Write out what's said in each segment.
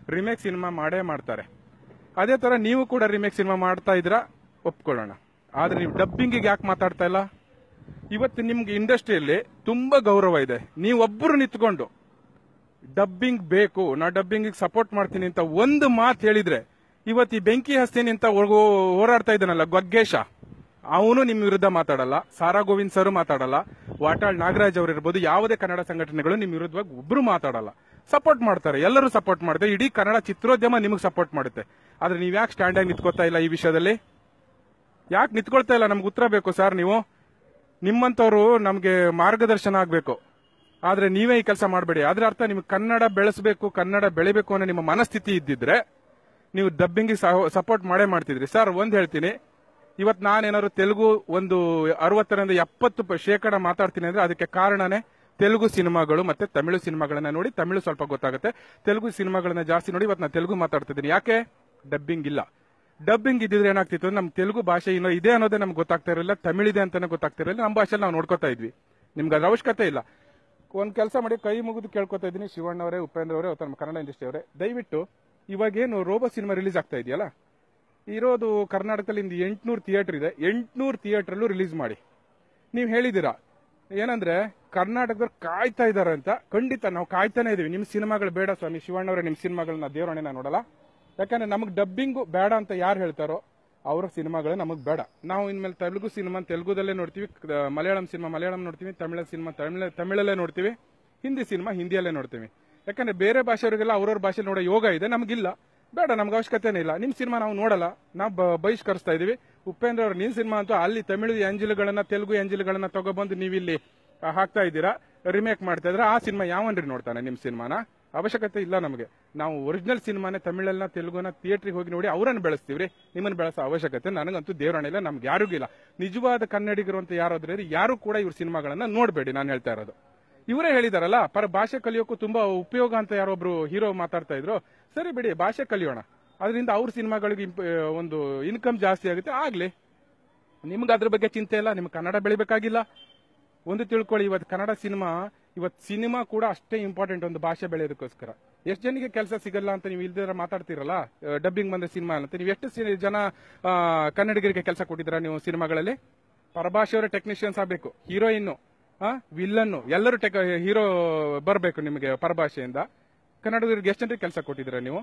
remake cinema ಮಾಡೇ ಮಾಡ್ತಾರೆ ಅದೇ ತರ ನೀವು ಕೂಡ ರಿಮೇಕ್ ಸಿನಿಮಾ ಮಾಡ್ತಾ ಇದ್ದೀರಾ ಒಪ್ಕೊಳ್ಳೋಣ ಆದ್ರೆ ನೀವು ಡಬ್ಬಿಂಗಿಗೆ ಯಾಕೆ ಮಾತಾಡ್ತಾ ಇಲ್ಲ ಇವತ್ತು ನಿಮ್ಗೆ ಇಂಡಸ್ಟ್ರಿಯಲ್ಲಿ ತುಂಬಾ ಗೌರವ ಇದೆ ನೀವೊಬ್ಬರು ನಿಂತ್ಕೊಂಡು ಡಬ್ಬಿಂಗ್ ಬೇಕು ನಾ ಡಬ್ಬಿಂಗ್ ಸಪೋರ್ಟ್ ಮಾಡ್ತೀನಿ ಅಂತ ಒಂದು ಮಾತು ಹೇಳಿದ್ರೆ ಇವತ್ತು ಈ ಬೆಂಕಿ ಹಸ್ತೀನಿ ಅಂತ ಹೊರ್ಗೋ- ಹೋರಾಡ್ತಾ ಇದ್ದಾನಲ್ಲ ಗಗ್ಗೇಶ ಅವನು ನಿಮ್ ವಿರುದ್ಧ ಮಾತಾಡಲ್ಲ ಸಾರಾ ಗೋವಿಂದ್ ಸರ್ ಮಾತಾಡಲ್ಲ ವಾಟಾಳ್ ನಾಗರಾಜ್ ಅವರು ಇರ್ಬೋದು ಯಾವುದೇ ಕನ್ನಡ ಸಂಘಟನೆಗಳು ನಿಮ್ ವಿರುದ್ಧವಾಗಿ ಒಬ್ರು ಮಾತಾಡಲ್ಲ ಸಪೋರ್ಟ್ ಮಾಡ್ತಾರೆ ಎಲ್ಲರೂ ಸಪೋರ್ಟ್ ಮಾಡ್ತಾರೆ ಇಡೀ ಕನ್ನಡ ಚಿತ್ರೋದ್ಯಮ ನಿಮಗೆ ಸಪೋರ್ಟ್ ಮಾಡುತ್ತೆ ಆದ್ರೆ ನೀವ್ ಯಾಕೆ ಸ್ಟ್ಯಾಂಡ್ ಆಗಿ ನಿಂತ್ಕೋತಾ ಇಲ್ಲ ಈ ವಿಷಯದಲ್ಲಿ ಯಾಕೆ ನಿಂತ್ಕೊಳ್ತಾ ಇಲ್ಲ ನಮ್ಗೆ ಉತ್ತರ ಬೇಕು ಸರ್ ನೀವು ನಿಮ್ಮಂತವ್ರು ನಮ್ಗೆ ಮಾರ್ಗದರ್ಶನ ಆಗ್ಬೇಕು ಆದ್ರೆ ನೀವೇ ಈ ಕೆಲಸ ಮಾಡಬೇಡಿ ಅದ್ರ ಅರ್ಥ ನಿಮ್ಗೆ ಕನ್ನಡ ಬೆಳೆಸಬೇಕು ಕನ್ನಡ ಬೆಳಿಬೇಕು ಅನ್ನೋ ನಿಮ್ಮ ಮನಸ್ಥಿತಿ ಇದ್ದಿದ್ರೆ ನೀವು ಡಬ್ಬಿಂಗ್ ಸಪೋರ್ಟ್ ಮಾಡೇ ಮಾಡ್ತಿದ್ರಿ ಸರ್ ಒಂದ್ ಹೇಳ್ತೀನಿ ಇವತ್ ನಾನೇನಾದ್ರು ತೆಲುಗು ಒಂದು ಅರವತ್ತರಿಂದ ಎಪ್ಪತ್ತು ಪ- ಶೇಕಡ ಮಾತಾಡ್ತೀನಿ ಅಂದ್ರೆ ಅದಕ್ಕೆ ಕಾರಣನೇ ತೆಲುಗು ಸಿನಿಮಾಗಳು ಮತ್ತೆ ತಮಿಳು ಸಿನಿಮಾಗಳನ್ನ ನೋಡಿ ತಮಿಳು ಸ್ವಲ್ಪ ಗೊತ್ತಾಗುತ್ತೆ ತೆಲುಗು ಸಿನಿಮಾಗಳನ್ನ ಜಾಸ್ತಿ ನೋಡಿ ಇವತ್ತು ನಾನು ತೆಲುಗು ಮಾತಾಡ್ತಿದ್ದೀನಿ ಯಾಕೆ ಡಬ್ಬಿಂಗ್ ಇಲ್ಲ ಡಬ್ಬಿಂಗ್ ಇದ್ದಿದ್ರೆ ಏನಾಗ್ತಿತ್ತು ನಮ್ ತೆಲುಗು ಭಾಷೆ ಇನ್ನೂ ಇದೆ ಅನ್ನೋದೇ ನಮ್ಗೆ ಗೊತ್ತಾಗ್ತಾ ಇರಲಿಲ್ಲ ತಮಿಳಿದೆ ಅಂತಾನೆ ಗೊತ್ತಾಗ್ತಾ ಇರಲಿಲ್ಲ ನಮ್ಮ ಭಾಷೆಲಿ ನಾವು ನೋಡ್ಕೋತಾ ಇದ್ವಿ ನಿಮ್ಗೆ ಅದ್ರ ಅವಶ್ಯಕತೆ ಇಲ್ಲ ಒಂದ್ ಕೆಲಸ ಮಾಡಿ ಕೈ ಮುಗಿದು ಕೇಳ್ಕೊತಾ ಇದ್ದೀನಿ ಶಿವಣ್ಣ ಅವರೇ ಉಪೇಂದ್ರ ಅವರೇ ಅಥವಾ ನಮ್ಮ ಕನ್ನಡ ಇಂಡಸ್ಟ್ರಿ ಅವರೇ ದಯವಿಟ್ಟು ಇವಾಗೇನು ರೋಬೋ ಸಿನಿಮಾ ರಿಲೀಸ್ ಆಗ್ತಾ ಇದೆಯಲ್ಲ ಇರೋದು ಕರ್ನಾಟಕದಲ್ಲಿ ಇಂದು ಎಂಟ್ನೂರು ಥಿಯೇಟರ್ ಇದೆ ಎಂಟ್ನೂರು ಥಿಯೇಟರ್ಲ್ಲೂ ರಿಲೀಸ್ ಮಾಡಿ ನೀವು ಹೇಳಿದ್ದೀರಾ ಏನಂದ್ರೆ ಕರ್ನಾಟಕದವ್ರು ಕಾಯ್ತಾ ಇದಾರೆ ಅಂತ ಖಂಡಿತ ನಾವು ಕಾಯ್ತಾನೆ ಇದೀವಿ ನಿಮ್ಮ ಸಿನಿಮಾಗಳು ಬೇಡ ಸ್ವಾಮಿ ಶಿವಣ್ಣವರೇ ನಿಮ್ಮ ಸಿನಿಮಾಗಳನ್ನ ದೇವರಣೆ ನೋಡಲ್ಲ ಯಾಕಂದ್ರೆ ನಮಗೆ ಡಬ್ಬಿಂಗು ಬೇಡ ಅಂತ ಯಾರು ಹೇಳ್ತಾರೋ ಅವ್ರ ಸಿನಿಮಾಗಳು ನಮಗೆ ಬೇಡ ನಾವು ಇನ್ಮೇಲೆ ತೆಲುಗು ಸಿನಿಮಾ ತೆಲುಗುದಲ್ಲೇ ನೋಡ್ತೀವಿ ಕ- ಮಲಯಾಳಂ ಸಿನಿಮಾ ಮಲಯಾಳಂ ನೋಡ್ತೀವಿ ತಮಿಳ ಸಿನಿಮಾ ತಮಿಳ ತಮಿಳಲ್ಲೇ ನೋಡ್ತೀವಿ ಹಿಂದಿ ಸಿನಿಮಾ ಹಿಂದಿಯಲ್ಲೇ ನೋಡ್ತೀವಿ ಯಾಕಂದ್ರೆ ಬೇರೆ ಭಾಷೆಯವರಿಗೆಲ್ಲ ಅವ್ರವ್ರ ಭಾಷೆ ನೋಡೋ ಯೋಗ ಇದೆ ನಮಗಿಲ್ಲ ಬೇಡ ನಮ್ಗೆ ಅವಶ್ಯಕತೆನೇ ಇಲ್ಲ ನಿಮ್ ಸಿನಿಮಾ ನಾವು ನೋಡಲ್ಲ ನಾವು ಬ- ಬಹಿಷ್ಕರಿಸ್ತಾ ಇದೀವಿ ಉಪೇಂದ್ರ ಅವ್ರ ನಿನ್ ಸಿನಿಮಾ ಅಂತೂ ಅಲ್ಲಿ ತಮಿಳು ಎಂಜಿಲ್ಗಳನ್ನ ತೆಲುಗು ಎಂಜಿಲ್ಗಳನ್ನ ತಗೊಬಂದು ನೀವಿಲ್ಲಿ ಆ, ಹಾಕ್ತಾ ಇದ್ದೀರಾ ರಿಮೇಕ್ ಮಾಡ್ತಾ ಇದ್ರೆ ಆ ಸಿನಿಮಾ ಯಾವನ್ರಿ ನೋಡ್ತಾನೆ ನಿಮ್ ಸಿನಿಮಾನ ಅವಶ್ಯಕತೆ ಇಲ್ಲ ನಮಗೆ ನಾವು ಒರಿಜಿನಲ್ ಸಿನಿಮಾನೇ ತಮಿಳನ್ನ ತೆಲುಗುನ ಥಿಯೇಟ್ರಿಗೆ ಹೋಗಿ ನೋಡಿ ಅವರನ್ನು ಬೆಳೆಸ್ತೀವ್ರಿ ನಿಮ್ಮನ್ನ ಬೆಳೆಸೋ ಅವಶ್ಯಕತೆ ನನಗಂತೂ ದೇವರಣ ಇಲ್ಲ ನಮ್ಗೆ ಯಾರಿಗೂ ಇಲ್ಲ ನಿಜವಾದ ಕನ್ನಡಿಗರು ಅಂತ ಯಾರಾದ್ರೆ ಯಾರು ಕೂಡ ಇವ್ರ ಸಿನಿಮಾಗಳನ್ನ ನೋಡಬೇಡಿ ನಾನು ಹೇಳ್ತಾ ಇರೋದು ಇವರೇ ಹೇಳಿದಾರಲ್ಲ ಪರ ಭಾಷೆ ಕಲಿಯೋಕ್ಕೂ ತುಂಬಾ ಉಪಯೋಗ ಅಂತ ಯಾರೊಬ್ರು ಹೀರೋ ಮಾತಾಡ್ತಾ ಇದ್ರು ಸರಿ ಬಿಡಿ ಭಾಷೆ ಕಲಿಯೋಣ ಅದರಿಂದ ಅವ್ರ ಸಿನಿಮಾಗಳಿಗೆ ಇಂಪ್- ಒಂದು ಇನ್ಕಮ್ ಜಾಸ್ತಿ ಆಗುತ್ತೆ ಆಗ್ಲಿ ನಿಮ್ಗೆ ಅದ್ರ ಬಗ್ಗೆ ಚಿಂತೆ ಇಲ್ಲ ನಿಮ್ಗೆ ಕನ್ನಡ ಬೆಳಿಬೇಕಾಗಿಲ್ಲ ಒಂದು ತಿಳ್ಕೊಳ್ಳಿ ಇವತ್ತು ಕನ್ನಡ ಸಿನಿಮಾ ಇವತ್ತು ಸಿನಿಮಾ ಕೂಡ ಅಷ್ಟೇ ಇಂಪಾರ್ಟೆಂಟ್ ಒಂದು ಭಾಷೆ ಬೆಳೆಯೋದಕ್ಕೋಸ್ಕರ ಎಷ್ಟು ಜನಕ್ಕೆ ಕೆಲಸ ಸಿಗಲ್ಲ ಅಂತ ನೀವು ಇಲ್ದಿರ ಮಾತಾಡ್ತಿರಲ್ಲ ಡಬ್ಬಿಂಗ್ ಬಂದ ಸಿನಿಮಾ ಅಂತ ನೀವು ಎಷ್ಟು ಸಿ- ಜನ ಆ, ಕನ್ನಡಿಗರಿಗೆ ಕೆಲಸ ಕೊಟ್ಟಿದ್ದೀರಾ ನೀವು ಸಿನಿಮಾಗಳಲ್ಲಿ ಪರಭಾಷೆಯವರ ಟೆಕ್ನಿಷಿಯನ್ಸ್ ಆಗಬೇಕು ಹೀರೋಯಿನ್ ವಿಲ್ಲನ್ನು ಎಲ್ಲರೂ ಟೆಕ್ ಹೀರೋ ಬರಬೇಕು ನಿಮಗೆ ಪರಭಾಷೆಯಿಂದ ಕನ್ನಡಿಗರಿಗೆ ಎಷ್ಟು ಜನರಿಗೆ ಕೆಲಸ ಕೊಟ್ಟಿದ್ದೀರಾ ನೀವು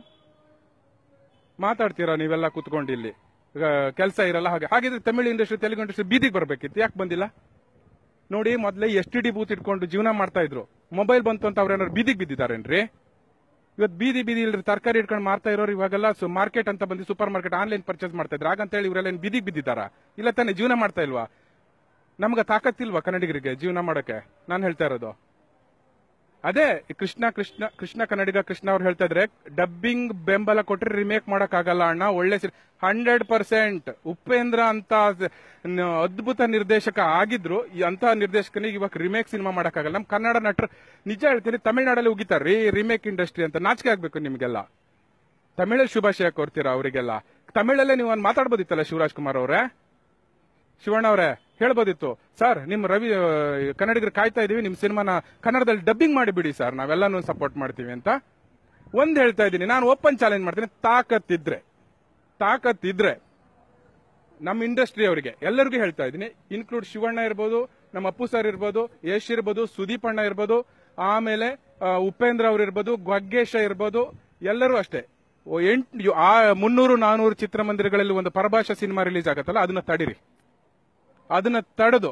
ಮಾತಾಡ್ತೀರಾ ನೀವೆಲ್ಲ ಕೂತ್ಕೊಂಡು ಇಲ್ಲಿ ಕೆಲಸ ಇರಲ್ಲ ಹಾಗೆ ಹಾಗಿದ್ರೆ ತಮಿಳು ಇಂಡಸ್ಟ್ರಿ ತೆಲುಗು ಇಂಡಸ್ಟ್ರಿ ಬೀದಿಗೆ ಬರ್ಬೇಕಿತ್ತು ಯಾಕೆ ಬಂದಿಲ್ಲ ನೋಡಿ ಮೊದಲೇ ಎಸ್ ಟಿ ಡಿ ಬೂತ್ ಇಟ್ಕೊಂಡು ಜೀವನ ಮಾಡ್ತಾ ಇದ್ರು ಮೊಬೈಲ್ ಬಂತು ಅಂತ ಅವ್ರೇನಾದ್ರು ಬೀದಿಗೆ ಬಿದ್ದಿದ್ದಾರೇನ್ರಿ ಇವತ್ತು ಬೀದಿ ಬೀದಿ ಇಲ್ರಿ ತರಕಾರಿ ಇಟ್ಕೊಂಡು ಮಾರ್ತಾ ಇರೋರು ಇವಾಗೆಲ್ಲ ಮಾರ್ಕೆಟ್ ಅಂತ ಬಂದು ಸೂಪರ್ ಮಾರ್ಕೆಟ್ ಆನ್ಲೈನ್ ಪರ್ಚೇಸ್ ಮಾಡ್ತಾ ಇದ್ರು ಹಾಗಂತ ಹೇಳಿ ಇವರೆಲ್ಲ ಏನ್ ಬೀದಿಗೆ ಬಿದ್ದಿದ್ದಾರಾ ಇಲ್ಲ ತಾನೇ ಜೀವನ ಮಾಡ್ತಾ ಇಲ್ವಾ ನಮ್ಗೆ ತಾಕತ್ತಿಲ್ವಾ ಕನ್ನಡಿಗರಿಗೆ ಜೀವನ ಮಾಡಕ್ಕೆ ನಾನು ಹೇಳ್ತಾ ಇರೋದು ಅದೇ ಕೃಷ್ಣ ಕೃಷ್ಣ ಕೃಷ್ಣ ಕನ್ನಡಿಗ ಕೃಷ್ಣ ಅವ್ರು ಹೇಳ್ತಾ ಇದ್ರೆ ಡಬ್ಬಿಂಗ್ ಬೆಂಬಲ ಕೊಟ್ರೆ ರಿಮೇಕ್ ಮಾಡಕ್ ಆಗಲ್ಲ ಅಣ್ಣ ಒಳ್ಳೆ ಹಂಡ್ರೆಡ್ ಪರ್ಸೆಂಟ್ ಉಪೇಂದ್ರ ಅಂತ ನ- ಅದ್ಭುತ ನಿರ್ದೇಶಕ ಆಗಿದ್ರು ಈ ಅಂತ ನಿರ್ದೇಶಕನಿಗೆ ಇವಾಗ ರಿಮೇಕ್ ಸಿನಿಮಾ ಮಾಡಕ್ಕಾಗಲ್ಲ ನಮ್ ಕನ್ನಡ ನಟರು ನಿಜ ಹೇಳ್ತೀನಿ ತಮಿಳ್ನಾಡಲ್ಲಿ ಉಗಿತಾರ್ರಿ ರಿಮೇಕ್ ಇಂಡಸ್ಟ್ರಿ ಅಂತ ನಾಚಿಕೆ ಆಗ್ಬೇಕು ನಿಮ್ಗೆಲ್ಲ ತಮಿಳಲ್ಲಿ ಶುಭಾಶಯ ಕೋರ್ತೀರಾ ಅವರಿಗೆಲ್ಲ ತಮಿಳಲ್ಲೇ ನೀವು ಒಂದು ಮಾತಾಡ್ಬೋದಿತ್ತಲ್ಲ ಶಿವರಾಜ್ ಕುಮಾರ್ ಅವರೇ ಶಿವಣ್ಣ ಅವರೇ ಹೇಳ್ಬೋದಿತ್ತು ಸರ್ ನಿಮ್ ರವಿ ಆ, ಕನ್ನಡಿಗರು ಕಾಯ್ತಾ ಇದೀವಿ ನಿಮ್ ಸಿನಿಮಾನ ಕನ್ನಡದಲ್ಲಿ ಡಬ್ಬಿಂಗ್ ಮಾಡಿಬಿಡಿ ಸರ್ ನಾವೆಲ್ಲಾನು ಸಪೋರ್ಟ್ ಮಾಡ್ತೀವಿ ಅಂತ ಒಂದ್ ಹೇಳ್ತಾ ಇದ್ದೀನಿ ನಾನು ಓಪನ್ ಚಾಲೆಂಜ್ ಮಾಡ್ತೀನಿ ತಾಕತ್ತಿದ್ರೆ ತಾಕತ್ತಿದ್ರೆ ನಮ್ಮ ಇಂಡಸ್ಟ್ರಿ ಅವರಿಗೆ ಎಲ್ಲರಿಗೂ ಹೇಳ್ತಾ ಇದ್ದೀನಿ ಇನ್ಕ್ಲೂಡ್ ಶಿವಣ್ಣ ಇರ್ಬೋದು ನಮ್ಮ ಅಪ್ಪು ಸರ್ ಇರ್ಬೋದು ಯಶ್ ಇರ್ಬೋದು ಸುದೀಪ್ ಅಣ್ಣ ಇರ್ಬೋದು ಆಮೇಲೆ ಆ, ಉಪೇಂದ್ರ ಅವ್ರು ಇರ್ಬೋದು ಗೊಗ್ಗೇಶ ಇರ್ಬೋದು ಎಲ್ಲರೂ ಅಷ್ಟೇ ಓ ಎಂಟು ಆ ಮುನ್ನೂರು ನಾನೂರು ಚಿತ್ರಮಂದಿರಗಳಲ್ಲಿ ಒಂದು ಪರಭಾಷಾ ಸಿನಿಮಾ ರಿಲೀಸ್ ಆಗತ್ತಲ್ಲ ಅದನ್ನ ತಡಿರಿ ಅದನ್ನ ತಡೆದು